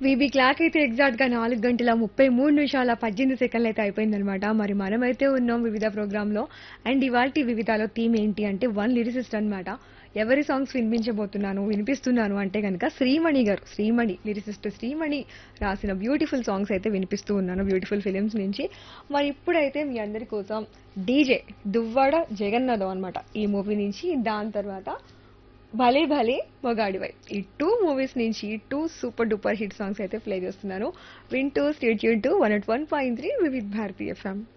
VB clock అయితే exact గా నాలుగు గంటల ముప్పై మూడు నిమిషాల పద్దెనిమిది సెకండ్లు అయితే అయిపోయిందనమాట మరి మనమైతే ఉన్నాం వివిధ ప్రోగ్రామ్ లో అండ్ ఇవాళ వివిధలో థీమ్ ఏంటి అంటే వన్ లిరిసిస్ట్ అన్నమాట ఎవరి సాంగ్స్ వినిపించబోతున్నాను వినిపిస్తున్నాను అంటే కనుక శ్రీమణి గారు శ్రీమణి లిరిసిస్ట్ శ్రీమణి రాసిన బ్యూటిఫుల్ సాంగ్స్ అయితే వినిపిస్తూ ఉన్నాను బ్యూటిఫుల్ ఫిలిమ్స్ నుంచి మరి ఇప్పుడైతే మీ అందరి కోసం డీజే దువ్వాడ జగన్నాథం అన్నమాట ఈ మూవీ నుంచి దాని తర్వాత భలే భలే మొగాడివై ఈ టూ మూవీస్ నుంచి two super duper hit songs అయితే ప్లే చేస్తున్నాను వింటూ స్టేట్ యూన్ two one eight one point three Vividh Bharati FM